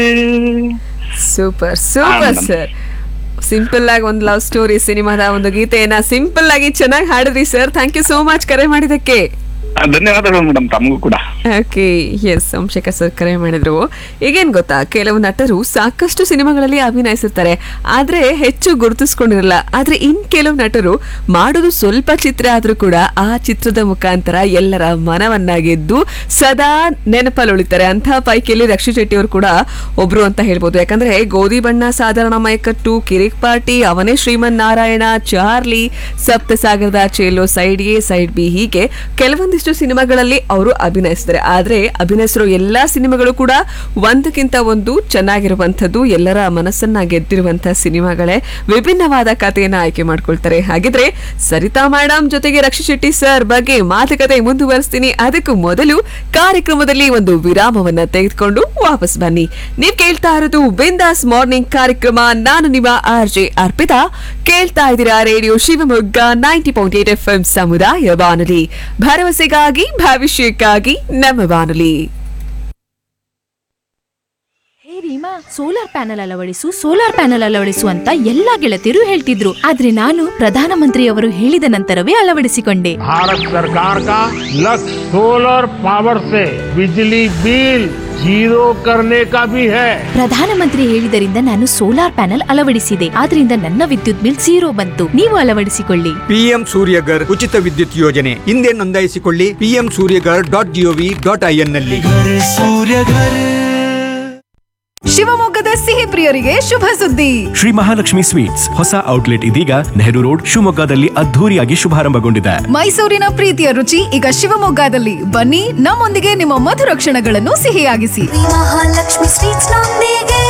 Super super madam. Sir simple ಆಗಿ ಒಂದು love story ಸಿನಿಮಾದ ಒಂದು ಗೀತೆಯನ್ನ ಸಿಂಪಲ್ ಆಗಿ ಚೆನ್ನಾಗಿ ಹಾಡಿದ್ರಿ sir thank you so much ಕರೆ ಮಾಡಿದ್ದಕ್ಕೆ ಆ, ಧನ್ಯವಾದಗಳು ಮೇಡಮ್ ತಮಗೂ ಕೂಡ ಓಕೆ ಎಸ್ ಸೋಮಶೇಖರ್ ಸರ್ ಕರೆ ಮಾಡಿದ್ರು ಈಗೇನ್ ಗೊತ್ತಾ ಕೆಲವು ನಟರು ಸಾಕಷ್ಟು ಸಿನಿಮಾಗಳಲ್ಲಿ ಅಭಿನಯಿಸಿರ್ತಾರೆ ಆದ್ರೆ ಹೆಚ್ಚು ಗುರುತಿಸ್ಕೊಂಡಿರಲ್ಲ ಆದ್ರೆ ಇನ್ ಕೆಲವು ನಟರು ಮಾಡೋದು ಸ್ವಲ್ಪ ಚಿತ್ರ ಆದ್ರೂ ಕೂಡ ಆ ಚಿತ್ರದ ಮುಖಾಂತರ ಎಲ್ಲರ ಮನವನ್ನ ಗೆದ್ದು ಸದಾ ನೆನಪಲ್ಲಿ ಉಳಿತಾರೆ ಅಂತಹ ಪೈಕಿಯಲ್ಲಿ ರಕ್ಷಿತ್ ಶೆಟ್ಟಿ ಅವರು ಕೂಡ ಒಬ್ರು ಅಂತ ಹೇಳ್ಬೋದು ಯಾಕಂದ್ರೆ ಗೋಧಿ ಬಣ್ಣ ಸಾಧಾರಣ ಮೈಕಟ್ಟು ಕಿರಿಕ್ ಪಾರ್ಟಿ ಅವನೇ ಶ್ರೀಮನ್ ನಾರಾಯಣ ಚಾರ್ಲಿ ಸಪ್ತಸಾಗರದ ಚೇಲೋ ಸೈಡ್ ಎ ಸೈಡ್ ಬಿ ಹೀಗೆ ಕೆಲವೊಂದಿಷ್ಟು ಸಿನಿಮಾಗಳಲ್ಲಿ ಅವರು ಅಭಿನಯಿಸಿದ್ದಾರೆ ಆದ್ರೆ ಅಭಿನಯಿಸಿರೋ ಎಲ್ಲಾ ಸಿನಿಮಾಗಳು ಕೂಡ ಒಂದಕ್ಕಿಂತ ಒಂದು ಚೆನ್ನಾಗಿರುವಂತದ್ದು ಎಲ್ಲರ ಮನಸ್ಸನ್ನ ಗೆದ್ದಿರುವಂತಹ ಸಿನಿಮಾಗಳೇ ವಿಭಿನ್ನವಾದ ಕಥೆಯನ್ನ ಆಯ್ಕೆ ಮಾಡ್ಕೊಳ್ತಾರೆ ಹಾಗಿದ್ರೆ ಸರಿತಾ ಮೇಡಮ್ ಜೊತೆಗೆ ರಕ್ಷಿತ್ ಶೆಟ್ಟಿ ಸರ್ ಬಗ್ಗೆ ಮಾತುಕತೆ ಮುಂದುವರಿಸ್ತೀನಿ ಅದಕ್ಕೂ ಮೊದಲು ಕಾರ್ಯಕ್ರಮದಲ್ಲಿ ಒಂದು ವಿರಾಮವನ್ನ ತೆಗೆದುಕೊಂಡು ವಾಪಸ್ ಬನ್ನಿ ನೀವ್ ಕೇಳ್ತಾ ಇರೋದು ಬಿಂದಾಸ್ ಮಾರ್ನಿಂಗ್ ಕಾರ್ಯಕ್ರಮ ನಾನು ನಿಮ್ಮ ಆರ್ ಜೆ ಅರ್ಪಿತಾ ಕೇಳ್ತಾ ಇದ್ದೀರಾ radio Shivamogga ninety point eight F M ಸಮುದಾಯ ಬಾನುಲಿ ಭರವಸೆಗಾಗಿ ಭವಿಷ್ಯಕ್ಕಾಗಿ ನಮ್ಮ ಬಾನುಲಿ ಹೇ ರೀಮಾ ಸೋಲಾರ್ ಪ್ಯಾನೆಲ್ ಅಳವಡಿಸು ಸೋಲಾರ್ ಪ್ಯಾನೆಲ್ ಅಳವಡಿಸು ಅಂತ ಎಲ್ಲಾ ಗೆಳತಿಯರು ಹೇಳ್ತಿದ್ರು ಆದ್ರೆ ನಾನು ಪ್ರಧಾನಮಂತ್ರಿಯವರು ಹೇಳಿದ ನಂತರವೇ ಅಳವಡಿಸಿಕೊಂಡೆ भारत सरकार का लक्ष्य सोलर पावर से बिजली बिल जीरो करने का भी है ಪ್ರಧಾನಮಂತ್ರಿ ಹೇಳಿದರಿಂದ ನಾನು ಸೋಲಾರ್ ಪ್ಯಾನೆಲ್ ಅಳವಡಿಸಿದೆ ಆದ್ರಿಂದ ನನ್ನ ವಿದ್ಯುತ್ ಬಿಲ್ ಝೀರೋ ಬಂತು ನೀವು ಅಳವಡಿಸಿಕೊಳ್ಳಿ ಪಿಎಂ ಸೂರ್ಯಗರ್ ಉಚಿತ ವಿದ್ಯುತ್ ಯೋಜನೆ ಹಿಂದೆ ನೋಂದಾಯಿಸಿಕೊಳ್ಳಿ PM Suryaghar dot G O V dot I N ನಲ್ಲಿ ಶಿವಮೊಗ್ಗದ ಸಿಹಿ ಪ್ರಿಯರಿಗೆ ಶುಭ ಸುದ್ದಿ ಶ್ರೀ ಮಹಾಲಕ್ಷ್ಮಿ ಸ್ವೀಟ್ಸ್ ಹೊಸ ಔಟ್ಲೆಟ್ ಇದೀಗ ನೆಹರು ರೋಡ್ ಶಿವಮೊಗ್ಗದಲ್ಲಿ ಅದ್ಧೂರಿಯಾಗಿ ಶುಭಾರಂಭಗೊಂಡಿದೆ ಮೈಸೂರಿನ ಪ್ರೀತಿಯ ರುಚಿ ಈಗ ಶಿವಮೊಗ್ಗದಲ್ಲಿ ಬನ್ನಿ ನಮ್ಮೊಂದಿಗೆ ನಿಮ್ಮ ಮಧುರ ಕ್ಷಣಗಳನ್ನು ಸಿಹಿಯಾಗಿಸಿ ಮಹಾಲಕ್ಷ್ಮಿ ಸ್ವೀಟ್ಸ್ ನೊಂದಿಗೆ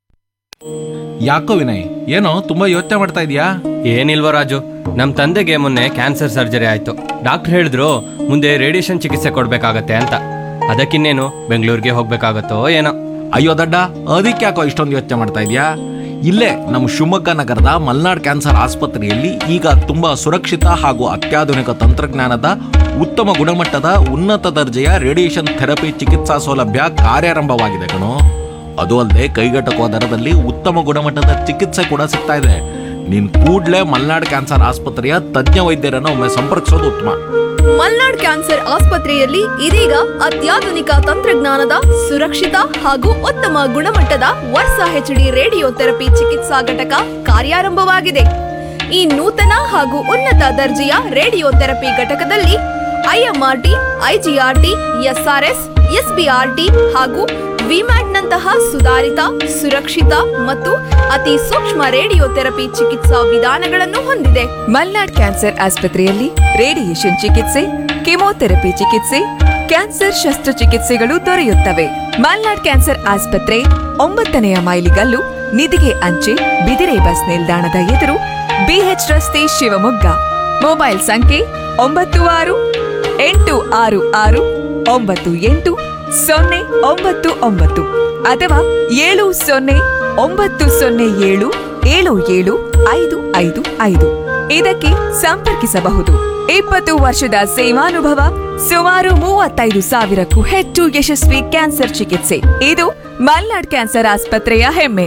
ಯಾಕೋ ವಿನಯ್ ಏನೋ ತುಂಬಾ ಯೋಚನೆ ಮಾಡ್ತಾ ಇದೀಯಾ ಏನಿಲ್ವ ರಾಜು ನಮ್ಮ ತಂದೆಗೆ ಮೊನ್ನೆ ಕ್ಯಾನ್ಸರ್ ಸರ್ಜರಿ ಆಯ್ತು ಡಾಕ್ಟರ್ ಹೇಳಿದ್ರು ಮುಂದೆ ರೇಡಿಯೇಷನ್ ಚಿಕಿತ್ಸೆ ಕೊಡ್ಬೇಕಾಗತ್ತೆ ಅಂತ ಅದಕ್ಕಿನ್ನೇನು ಬೆಂಗಳೂರಿಗೆ ಹೋಗ್ಬೇಕಾಗತ್ತೋ ಏನೋ ಅಯ್ಯೋ ದಡ್ಡ ಅದಕ್ಕೆ ಯಾಕೋ ಇಷ್ಟೊಂದು ಯೋಚನೆ ಮಾಡ್ತಾ ಇದೀಯಾ ಇಲ್ಲೇ ನಮ್ಮ ಶಿವಮೊಗ್ಗ ನಗರದ ಮಲ್ನಾಡ್ ಕ್ಯಾನ್ಸರ್ ಆಸ್ಪತ್ರೆಯಲ್ಲಿ ಈಗ ತುಂಬಾ ಸುರಕ್ಷಿತ ಹಾಗೂ ಅತ್ಯಾಧುನಿಕ ತಂತ್ರಜ್ಞಾನದ ಉತ್ತಮ ಗುಣಮಟ್ಟದ ಉನ್ನತ ದರ್ಜೆಯ ರೇಡಿಯೇಷನ್ ಥೆರಪಿ ಚಿಕಿತ್ಸಾ ಸೌಲಭ್ಯ ಕಾರ್ಯಾರಂಭವಾಗಿದೆ ಕಣೋ ಅದು ಅಲ್ಲದೆ ಕೈಗೆಟಕುವ ದರದಲ್ಲಿ ಉತ್ತಮ ಗುಣಮಟ್ಟದ ಚಿಕಿತ್ಸೆ ಕೂಡ ಸಿಗ್ತಾ ಇದೆ ನೀನ್ ಕೂಡ್ಲೇ ಮಲ್ನಾಡ್ ಕ್ಯಾನ್ಸರ್ ಆಸ್ಪತ್ರೆಯ ತಜ್ಞ ವೈದ್ಯರನ್ನು ಒಮ್ಮೆ ಸಂಪರ್ಕಿಸೋದು ಉತ್ತಮ ಮಲ್ನಾಡ್ ಕ್ಯಾನ್ಸರ್ ಆಸ್ಪತ್ರೆಯಲ್ಲಿ ಇದೀಗ ಅತ್ಯಾಧುನಿಕ ತಂತ್ರಜ್ಞಾನದ ಸುರಕ್ಷಿತ ಹಾಗೂ ಉತ್ತಮ ಗುಣಮಟ್ಟದ ವರ್ಸ ಹೆಚ್ಡಿ ರೇಡಿಯೋ ಥೆರಪಿ ಚಿಕಿತ್ಸಾ ಘಟಕ ಕಾರ್ಯಾರಂಭವಾಗಿದೆ ಈ ನೂತನ ಹಾಗೂ ಉನ್ನತ ದರ್ಜೆಯ ರೇಡಿಯೋ ಥೆರಪಿ ಘಟಕದಲ್ಲಿ ಐಎಂಆರ್ಟಿ ಐಜಿಆರ್ಟಿ ಎಸ್ಆರ್ಎಸ್ ಎಸ್ಬಿಆರ್ಟಿ ಹಾಗೂ ವಿಮ್ಯಾಟ್ನಂತಹ ಸುಧಾರಿತ ಸುರಕ್ಷಿತ ಮತ್ತು ಅತಿ ಸೂಕ್ಷ್ಮ ರೇಡಿಯೋ ಥೆರಪಿ ಚಿಕಿತ್ಸಾ ವಿಧಾನಗಳನ್ನು ಹೊಂದಿದೆ ಮಲ್ನಾಡ್ ಕ್ಯಾನ್ಸರ್ ಆಸ್ಪತ್ರೆಯಲ್ಲಿ ರೇಡಿಯೇಷನ್ ಚಿಕಿತ್ಸೆ ಕೆಮೊಥೆರಪಿ ಚಿಕಿತ್ಸೆ ಕ್ಯಾನ್ಸರ್ ಶಸ್ತ್ರಚಿಕಿತ್ಸೆಗಳು ದೊರೆಯುತ್ತವೆ ಮಲ್ನಾಡ್ ಕ್ಯಾನ್ಸರ್ ಆಸ್ಪತ್ರೆ ಒಂಬತ್ತನೆಯ ಮೈಲಿಗಲ್ಲು ನಿಧಿಗೆ ಅಂಚೆ ಬಿದಿರೆ ಬಸ್ ನಿಲ್ದಾಣದ ಎದುರು ಬಿಎಚ್ ರಸ್ತೆ ಶಿವಮೊಗ್ಗ ಮೊಬೈಲ್ ಸಂಖ್ಯೆ ಒಂಬತ್ತು ಆರು ಎಂಟು ಆರು ಆರು ಒಂಬತ್ತು ಎಂಟು ಸೊನ್ನೆ ಒಂಬತ್ತು ಒಂಬತ್ತು ಅಥವಾ ಏಳು ಸೊನ್ನೆ ಒಂಬತ್ತು ಸೊನ್ನೆ ಏಳು ಏಳು ಏಳು ಐದು ಐದು ಐದು ಇದಕ್ಕೆ ಸಂಪರ್ಕಿಸಬಹುದು ಇಪ್ಪತ್ತು ವರ್ಷದ ಸೇವಾನುಭವ ಸುಮಾರು ಮೂವತ್ತೈದು ಸಾವಿರಕ್ಕೂ ಹೆಚ್ಚು ಯಶಸ್ವಿ ಕ್ಯಾನ್ಸರ್ ಚಿಕಿತ್ಸೆ ಇದು ಮಲ್ನಾಡ್ ಕ್ಯಾನ್ಸರ್ ಆಸ್ಪತ್ರೆಯ ಹೆಮ್ಮೆ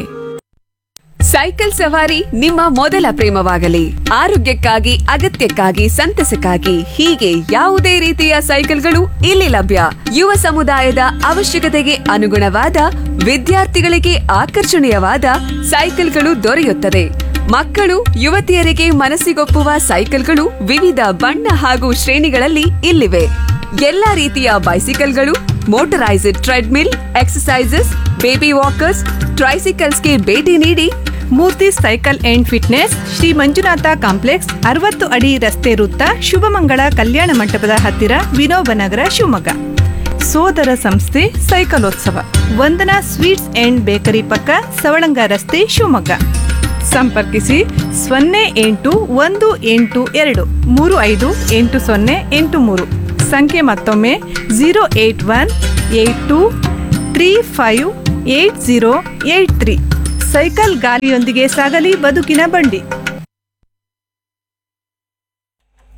ಸೈಕಲ್ ಸವಾರಿ ನಿಮ್ಮ ಮೊದಲ ಪ್ರೇಮವಾಗಲಿ ಆರೋಗ್ಯಕ್ಕಾಗಿ ಅಗತ್ಯಕ್ಕಾಗಿ ಸಂತಸಕ್ಕಾಗಿ ಹೀಗೆ ಯಾವುದೇ ರೀತಿಯ ಸೈಕಲ್ಗಳು ಇಲ್ಲಿ ಲಭ್ಯ ಯುವ ಸಮುದಾಯದ ಅವಶ್ಯಕತೆಗೆ ಅನುಗುಣವಾದ ವಿದ್ಯಾರ್ಥಿಗಳಿಗೆ ಆಕರ್ಷಣೀಯವಾದ ಸೈಕಲ್ಗಳು ದೊರೆಯುತ್ತದೆ ಮಕ್ಕಳು ಯುವತಿಯರಿಗೆ ಮನಸ್ಸಿಗೊಪ್ಪುವ ಸೈಕಲ್ಗಳು ವಿವಿಧ ಬಣ್ಣ ಹಾಗೂ ಶ್ರೇಣಿಗಳಲ್ಲಿ ಇಲ್ಲಿವೆ ಎಲ್ಲಾ ರೀತಿಯ ಬೈಸಿಕಲ್ಗಳು motorised treadmill exercises baby walkers ಟ್ರೈಸಿಕಲ್ಸ್ಗೆ ಭೇಟಿ ನೀಡಿ Murthy cycle and fitness Shri Manjunatha complex ಅರವತ್ತು ಅಡಿ ರಸ್ತೆ ವೃತ್ತ ಶುಭಮಂಗಳ ಕಲ್ಯಾಣ ಮಂಟಪದ ಹತ್ತಿರ ವಿನೋಬನಗರ ಶಿವಮೊಗ್ಗ ಸೋದರ ಸಂಸ್ಥೆ ಸೈಕಲೋತ್ಸವ ವಂದನಾ ಸ್ವೀಟ್ಸ್ ಅಂಡ್ ಬೇಕರಿ ಪಕ್ಕ ಸವಳಂಗ ರಸ್ತೆ ಶಿವಮೊಗ್ಗ ಸಂಪರ್ಕಿಸಿ ಸೊನ್ನೆ ಎಂಟು ಒಂದು ಎಂಟು ಎರಡು ಮೂರು ಐದು ಎಂಟು ಸೊನ್ನೆ ಎಂಟು ಮೂರು ಸಂಖ್ಯೆ ಮತ್ತೊಮ್ಮೆ zero eight one eight two three five eight zero eight three cycle ಗಾಲಿಯೊಂದಿಗೆ ಸಾಗಲಿ ಬದುಕಿನ ಬಂಡಿ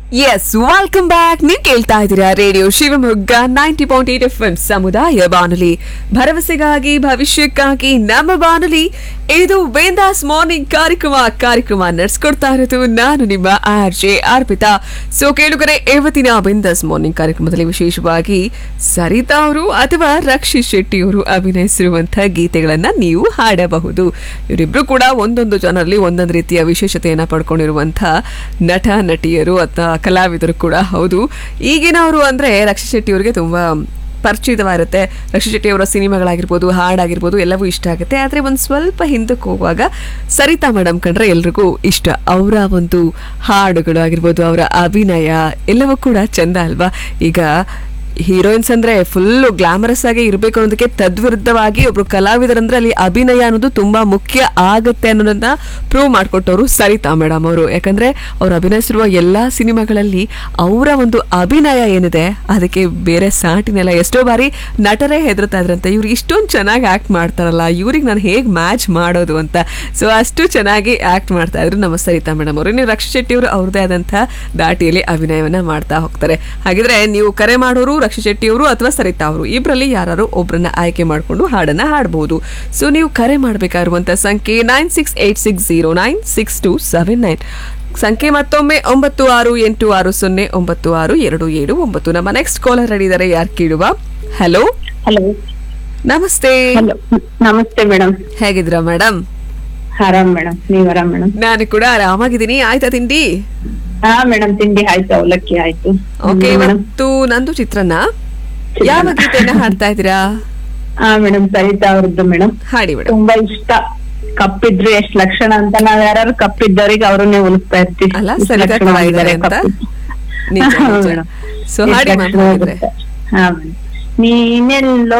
ಎಸ್ ವೆಲ್ಕಮ್ ಬ್ಯಾಕ್ ನೀವು ಕೇಳ್ತಾ ಇದ್ದೀರಾ radio Shivamogga ninety point eight F M ಸಮುದಾಯ ಬಾನುಲಿ ಭರವಸೆಗಾಗಿ ಭವಿಷ್ಯಕ್ಕಾಗಿ ನಮ್ಮ ಬಾನುಲಿ ಇದು ವೇದಾಸ್ ಮಾರ್ನಿಂಗ್ ಕಾರ್ಯಕ್ರಮ ಕಾರ್ಯಕ್ರಮ ನಡೆಸ್ಕೊಡ್ತಾ ಇರೋದು ನಾನು ನಿಮ್ಮ ಆರ್ ಜೆ ಅರ್ಪಿತಾ ಸೊ ಕೇಳುಗರೆ ಇವತ್ತಿನ ಬಿಂದಾಸ್ ಮಾರ್ನಿಂಗ್ ಕಾರ್ಯಕ್ರಮದಲ್ಲಿ ವಿಶೇಷವಾಗಿ ಸರಿತಾ ಅವರು ಅಥವಾ ರಕ್ಷಿತ್ ಶೆಟ್ಟಿ ಅವರು ಅಭಿನಯಿಸಿರುವಂತಹ ಗೀತೆಗಳನ್ನ ನೀವು ಹಾಡಬಹುದು ಇವರಿಬ್ರು ಕೂಡ ಒಂದೊಂದು ಜನರಲ್ಲಿ ಒಂದೊಂದು ರೀತಿಯ ವಿಶೇಷತೆಯನ್ನ ಪಡ್ಕೊಂಡಿರುವಂತಹ ನಟ ನಟಿಯರು ಅಥವಾ ಕಲಾವಿದರು ಕೂಡ ಹೌದು ಈಗಿನವರು ಅಂದ್ರೆ ರಕ್ಷಿತ್ ಶೆಟ್ಟಿ ಅವರಿಗೆ ತುಂಬಾ ಪರಿಚಿತವಾಗಿರುತ್ತೆ ರಕ್ಷಿತ್ ಶೆಟ್ಟಿ ಅವರ ಸಿನಿಮಾಗಳಾಗಿರ್ಬೋದು ಹಾಡಾಗಿರ್ಬೋದು ಎಲ್ಲವೂ ಇಷ್ಟ ಆಗುತ್ತೆ ಆದರೆ ಒಂದು ಸ್ವಲ್ಪ ಹಿಂದಕ್ಕೆ ಹೋಗುವಾಗ ಸರಿತಾ ಮೇಡಮ್ ಕಂಡ್ರೆ ಎಲ್ರಿಗೂ ಇಷ್ಟ ಅವರ ಒಂದು ಹಾಡುಗಳು ಆಗಿರ್ಬೋದು ಅವರ ಅಭಿನಯ ಎಲ್ಲವೂ ಕೂಡ ಚಂದ ಅಲ್ವಾ ಈಗ ಹೀರೋಯಿನ್ಸ್ ಅಂದ್ರೆ ಫುಲ್ ಗ್ಲಾಮರಸ್ ಆಗಿ ಇರಬೇಕು ಅನ್ನೋದಕ್ಕೆ ತದ್ವಿರುದ್ಧವಾಗಿ ಒಬ್ರು ಕಲಾವಿದರಂದ್ರೆ ಅಲ್ಲಿ ಅಭಿನಯ ಅನ್ನೋದು ತುಂಬಾ ಮುಖ್ಯ ಆಗತ್ತೆ ಅನ್ನೋದನ್ನ ಪ್ರೂವ್ ಮಾಡಿಕೊಟ್ಟವರು ಸರಿತಾ ಮೇಡಮ್ ಅವರು ಯಾಕಂದ್ರೆ ಅವ್ರು ಅಭಿನಯಿಸಿರುವ ಎಲ್ಲಾ ಸಿನಿಮಾಗಳಲ್ಲಿ ಅವರ ಒಂದು ಅಭಿನಯ ಏನಿದೆ ಅದಕ್ಕೆ ಬೇರೆ ಸಾಟಿನೆಲ್ಲ ಎಷ್ಟೋ ಬಾರಿ ನಟರೇ ಹೆದರ್ತಾ ಇದ್ರಂತೆ ಇವ್ರು ಇಷ್ಟೊಂದು ಚೆನ್ನಾಗಿ ಆಕ್ಟ್ ಮಾಡ್ತಾರಲ್ಲ ಇವ್ರಿಗೆ ನಾನು ಹೇಗೆ ಮ್ಯಾಚ್ ಮಾಡೋದು ಅಂತ ಸೊ ಅಷ್ಟು ಚೆನ್ನಾಗಿ ಆಕ್ಟ್ ಮಾಡ್ತಾ ಇದ್ರು ನಮ್ಮ ಸರಿತಾ ಮೇಡಮ್ ಅವರು ನೀವು ರಕ್ಷಿತ್ ಶೆಟ್ಟಿ ಅವರು ಅವ್ರದೇ ಆದಂಥ ದಾಟಿಯಲ್ಲಿ ಅಭಿನಯವನ್ನ ಮಾಡ್ತಾ ಹೋಗ್ತಾರೆ ಹಾಗಿದ್ರೆ ನೀವು ಕರೆ ಮಾಡೋರು ರಕ್ಷಿತ್ ಶೆಟ್ಟಿ ಅವರು ಅಥವಾ ಸರಿತಾ ಅವರು ಇಬ್ಬರಲ್ಲಿ ಯಾರು ಒಬ್ಬರನ್ನ ಆಯ್ಕೆ ಮಾಡಿಕೊಂಡು ಹಾಡನ್ನ ಹಾಡಬಹುದು ಸೊ ನೀವು ಕರೆ ಮಾಡಬೇಕಾಗಿರುವಂತ ಸಂಖ್ಯೆ nine six eight six zero nine six two seven nine ಸಂಖ್ಯೆ ಮತ್ತೊಮ್ಮೆ ಒಂಬತ್ತು ಆರು ಎಂಟು ಆರು ಸೊನ್ನೆ ಒಂಬತ್ತು ಆರು ಎರಡು ಏಳು ಒಂಬತ್ತು ನಮ್ಮ ನೆಕ್ಸ್ಟ್ ಕಾಲರ್ ಇದ್ದಾರೆ ಯಾರು ಕೇಳುವ ಹಲೋ ಹಲೋ ನಮಸ್ತೆ ಹಲೋ ನಮಸ್ತೆ ಮೇಡಮ್ ಹೇಗಿದ್ದೀರಾ ಮೇಡಮ್ ಆರಾಮ್ ಮೇಡಮ್ ನೀವ್ ಆರಾಮ್ ಮೇಡಮ್ ನಾನು ಕೂಡ ಆರಾಮಾಗಿದ್ದೀನಿ ಆಯ್ತಾ ತಿಂಡಿ ಹಾ ಮೇಡಮ್ ತಿಂಡಿ ಆಯ್ತು ಅವಲಕ್ಕಿ ಆಯ್ತು ಓಕೆ ಮೇಡಮ್ ಇವತ್ತು ನಂದು ಚಿತ್ರನ್ನ ಯಾವ ಗೀತೆಯನ್ನ ಹಾಡ್ತಾ ಇದ್ದೀರಾ ಹಾ ಮೇಡಮ್ ಸರಿತಾ ಅವ್ರದ್ದು ಮೇಡಮ್ ಹಾಡಿ ಮೇಡಮ್ ತುಂಬಾ ಇಷ್ಟ ಕಪ್ಪಿದ್ರು ಎಷ್ಟ್ ಲಕ್ಷಣ ಅಂತ ನಾವ್ ಯಾರು ಕಪ್ಪಿದ್ದವ್ರಿಗೆ ಅವ್ರನ್ನೇ ಉಳಿಸ್ತಾ ಇರ್ತೀವಿ ಅಲ್ಲ, ಎಷ್ಟ್ ಸರಿತಾ ಲಕ್ಷಣ ಕಲಾವಿದರೆ ಇದ್ದಾರೆ ಅಂತ? ಕಪ್ಪಿದ್ದು. ನಿಜ, ಹಾ, ನಿಜ. ಮೇಡಮ್. ಸೊ ಎಷ್ಟ್ ಹಾಡಿ ಮ್ಯಾಮ್ ಲಕ್ಷಣ ಹಾಗಿದ್ರೆ ಇರುತ್ತೆ. ಹಾ ಮೇಡಮ್ ನೀನೆಲ್ಲೋ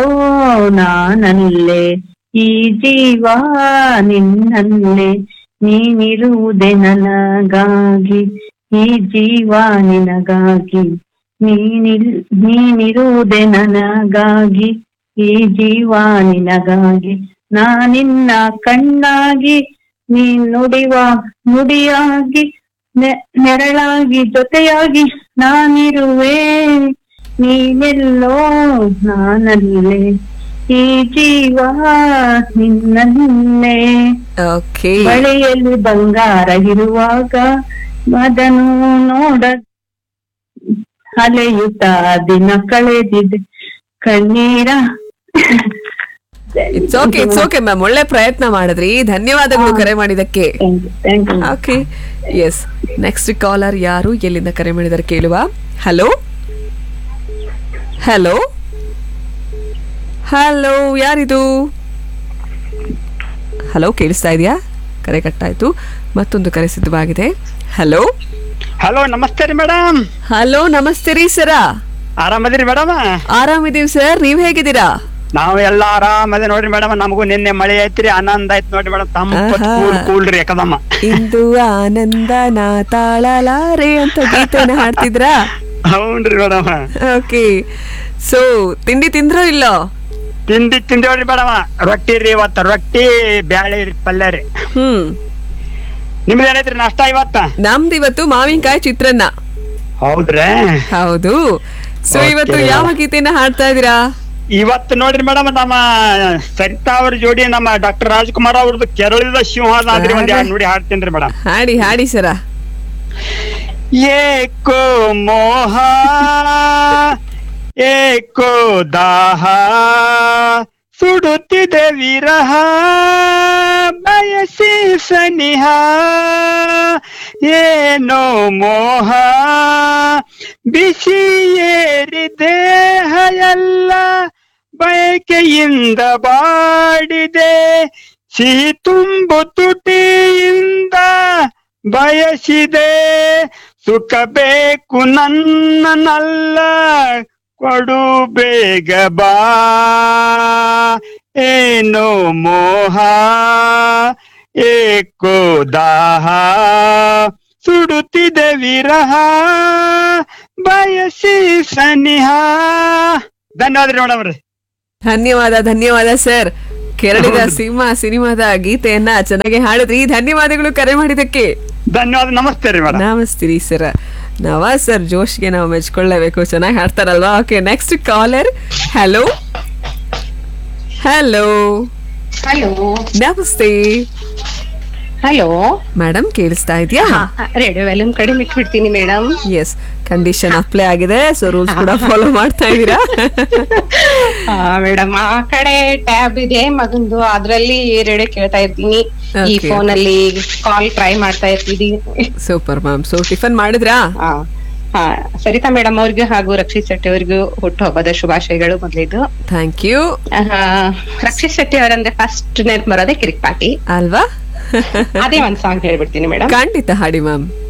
ನಾನಲ್ಲೇ ಈ ಜೀವ ನಿನ್ನಲ್ಲೇ ನೀನಿರುವುದೇ ನನಗಾಗಿ ಈ ಜೀವ ನಿನಗಾಗಿ ನೀನಿಲ್ ನೀನಿರುವುದೇ ನನಗಾಗಿ ಈ ಜೀವ ನಿನಗಾಗಿ ನಾನಿನ್ನ ಕಣ್ಣಾಗಿ ನೀ ನುಡಿವ ನುಡಿಯಾಗಿ ನೆ- ನೆರಳಾಗಿ ಜೊತೆಯಾಗಿ ನಾನಿರುವೆ ನೀನೆಲ್ಲೋ ನಾನಲ್ಲೇ ಈ ಜೀವ ನಿನ್ನಲ್ಲೇ ಓಕೆ ಬಳೆಯಲ್ಲಿ ಬಂಗಾರ ಇರುವಾಗ ಅದನ್ನು ನೋಡ ಅಲೆಯುತ್ತ ದಿನ ಕಳೆದಿದೆ ಕಣ್ಣೀರ it's okay it's okay ma'am ಒಳ್ಳೆ ಪ್ರಯತ್ನ ಮಾಡಿದ್ರಿ ಧನ್ಯವಾದಗಳು ಕರೆ ಮಾಡಿದಕ್ಕೆ ಓಕೆ ಎಸ್ ನೆಕ್ಸ್ಟ್ ಕಾಲರ್ ಯಾರು ಎಲ್ಲಿಂದ ಕರೆ ಮಾಡಿದಾರೆ ಕೇಳುವ ಹಲೋ ಹಲೋ ಹಲೋ ಯಾರಿದು ಹಲೋ ಕೇಳಿಸ್ತಾ ಇದೆಯಾ ಕರೆ ಕಟ್ಟಾಯ್ತು ಮತ್ತೊಂದು ಕರೆ ಸಿದ್ಧವಾಗಿದೆ ಹಲೋ ಹಲೋ ನಮಸ್ತೆ ರೀ ಮೇಡಮ್ ಹಲೋ ನಮಸ್ತೆ ರೀ ಸರ ಆರಾಮದಿರಿ ಮೇಡಮ್ ಆರಾಮಿದೀವಿ ಸರ್ ನೀವ್ ಹೇಗಿದ್ದೀರಾ ನಾವು ಎಲ್ಲ ಆರಾಮದಿ ನೋಡ್ರಿ ಮೇಡಮ್ ನಮಗೂ ನಿನ್ನೆ ಮಳೆ ಐತ್ರಿ ಆನಂದ ಆಯ್ತು ನೋಡ್ರಿ ಮೇಡಮ್ ತಮ್ಮ ಆಹಾ. ಕೂಲ್ ಕೂಲ್ ರೀ ಯಾಕದಮ್ಮ ಇಂದು ಆನಂದ ನಾ ತಾಳಲಾರೆ ಅಂತ ಗೀತೆನ ಹಾಡ್ತಿದ್ರಾ ಹೌನ್ರಿ ಮೇಡಮ್ ಓಕೆ ಸೊ ತಿಂಡಿ ತಿಂದ್ರೋ ಇಲ್ಲೋ ತಿಂಡಿ ತಿಂದೇವ್ರಿ ಮೇಡಮ್ ರೊಟ್ಟಿ ರೀ ಇವತ್ತ ರೊಟ್ಟಿ ಬ್ಯಾಳಿ ರೀ ಪಲ್ಯ ರೀ ಹ್ಮ್ ನಿಮ್ದು ಏನೈತ್ರಿ ನಾಷ್ಟ ಇವತ್ತ ನಮ್ದು ಇವತ್ತು ಮಾವಿನಕಾಯಿ ಚಿತ್ರಾನ್ನ ಹೌದ್ರೇ ಹೌದು ಸೊ Okay. ಇವತ್ತು ಯಾವ ಗೀತೆನ ಹಾಡ್ತಾ ಇದೀರಾ ಇವತ್ತು ನೋಡ್ರಿ ಮೇಡಮ್ ನಮ್ಮ ಸರಿತಾ ಅವ್ರ ಜೋಡಿ ನಮ್ಮ ಡಾಕ್ಟರ್ ರಾಜ್ಕುಮಾರ್ ಅವ್ರದ್ದು ಕೆರಳಿದ ಸಿಂಹದ ಆದ್ರಿ ಒಂದ್ ಎರಡು ನುಡಿ ಹಾಡ್ತೀನಿ ಮೇಡಮ್ ಹಾಡಿ ಹಾಡಿ ಸರ ಏಕೋ ಮೋಹ ಏಕೋ ದಾಹ ಸುಡುತ್ತಿದೆ ವಿರಹ ಬಯಸಿ ಸನಿಹ ಏನೋ ಮೋಹ ಬಿಸಿ ಏರಿ ದೇಹ ಎಲ್ಲ ಬಯಕೆಯಿಂದ ಬಾಡಿದೆ ಸಿಹಿ ತುಂಬು ತುಟಿಯಿಂದ ಬಯಸಿದೆ ಸುಖ ಬೇಕು ನನ್ನನಲ್ಲ ಕೊಡು ಬೇಗ ಬಾ ಏನೋ ಮೋಹ ಏಕೋ ದಾಹ ಸುಡುತ್ತಿದೆ ವಿರಹ ಬಯಸಿ ಸನಿಹ ಧನ್ಯವಾದ ರೀ ಮೇಡಮ್ ರೀ ಧನ್ಯವಾದ ಧನ್ಯವಾದ ಸರ್ ಕೆರಳಿದ ಸಿಂಹ ಸಿನಿಮಾದ ಗೀತೆಯನ್ನ ಚೆನ್ನಾಗಿ ಹಾಡಿದ್ರಿ ಧನ್ಯವಾದಗಳು ಕರೆ ಮಾಡಿದಕ್ಕೆ ಧನ್ಯವಾದ ನಮಸ್ತೆ ರೀ ಮೇಡಮ್ ನಮಸ್ತೆ ರೀ ಸರ್ ನವಾಜ್ ಸರ್ ಜೋಶ್ಗೆ ನಾವು ಮೆಚ್ಕೊಳ್ಳೇಬೇಕು ಚೆನ್ನಾಗಿ ಹಾಡ್ತಾರಲ್ವಾ okay next caller hello hello hello ನಮಸ್ತೆ ಹಲೋ ಮೇಡಮ್ ಕೇಳಿಸ್ತಾ ಇದೆಯಾ ರೇಡಿಯೋ ವ್ಯಾಲ್ಯೂಮ್ ಕಡಿಮೆ ಇಟ್ಬಿಡ್ತೀನಿ ಮೇಡಮ್ ಎಸ್ ಕಂಡೀಷನ್ ಅಪ್ಲೈ ಆಗಿದೆ ಸೊ ರೂಲ್ಸ್ ಕೂಡ ಫಾಲೋ ಮಾಡ್ತಾ ಇದ್ದೀರಾ ಮೇಡಮ್ ಆ ಕಡೆ ಟ್ಯಾಬ್ ಇದೆ ಮಗಂದು ಅದ್ರಲ್ಲಿ ರೇಡಿಯೋ ಕೇಳ್ತಾ ಇರ್ತೀನಿ ಈ Okay. ಫೋನ್ ಅಲ್ಲಿ ಕಾಲ್ ಟ್ರೈ ಮಾಡ್ತಾ ಇರ್ತೀನಿ ಸೂಪರ್ ಮ್ಯಾಮ್ ಸೊ ಟಿಫನ್ ಮಾಡಿದ್ರಾ ಹಾ ಸರಿತಾ ಮೇಡಮ್ ಅವ್ರಿಗೂ ಹಾಗೂ ರಕ್ಷಿತ್ ಶೆಟ್ಟಿ ಅವ್ರಿಗೂ ಹುಟ್ಟುಹಬ್ಬದ ಶುಭಾಶಯಗಳು ಮೊದಲಿದ್ದು ಥ್ಯಾಂಕ್ ಯು ರಕ್ಷಿತ್ ಶೆಟ್ಟಿ ಅವರಂದ್ರೆ ಫಸ್ಟ್ ನೆನ್ಪ್ ಬರೋದೇ ಕಿರಿಕ್ ಪಾಟಿ ಅಲ್ವಾ ಅದೇ ಒಂದ್ ಸಾಂಗ್ ಹೇಳ್ಬಿಡ್ತೀನಿ ಮೇಡಮ್ ಖಂಡಿತ ಹಾಡಿ ಮ್ಯಾಮ್